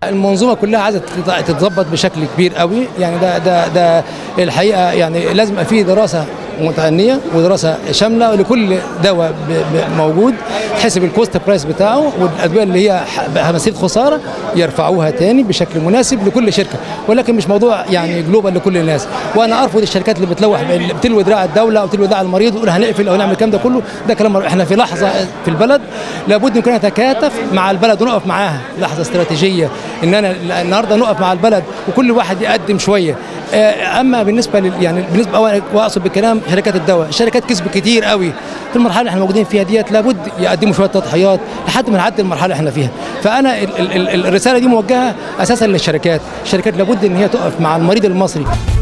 المنظومه كلها عايزه تتظبط بشكل كبير قوي يعني ده ده ده الحقيقه يعني لازم يبقى فيه دراسه متأنية ودراسة شاملة لكل دواء موجود تحسب الكوست برايس بتاعه والأدوية اللي هي مسيرة خسارة يرفعوها تاني بشكل مناسب لكل شركة ولكن مش موضوع يعني جلوبال لكل الناس وأنا أرفض الشركات اللي بتلوح اللي بتلوي دراع الدولة أو تلوي دراع المريض وتقول هنقفل أو نعمل الكلام ده كله ده كلام احنا في لحظة في البلد لابد نكون نتكاتف مع البلد ونقف معاها لحظة استراتيجية إن أنا النهارده نقف مع البلد وكل واحد يقدم شوية اما بالنسبه لل يعني بالنسبه واقصد بالكلام شركات الدواء الشركات كسبت كتير قوي في المرحله اللي احنا موجودين فيها ديت لابد يقدموا شويه تضحيات لحد ما نعدي المرحله اللي احنا فيها فانا ال ال الرساله دي موجهه اساسا للشركات الشركات لابد ان هي تقف مع المريض المصري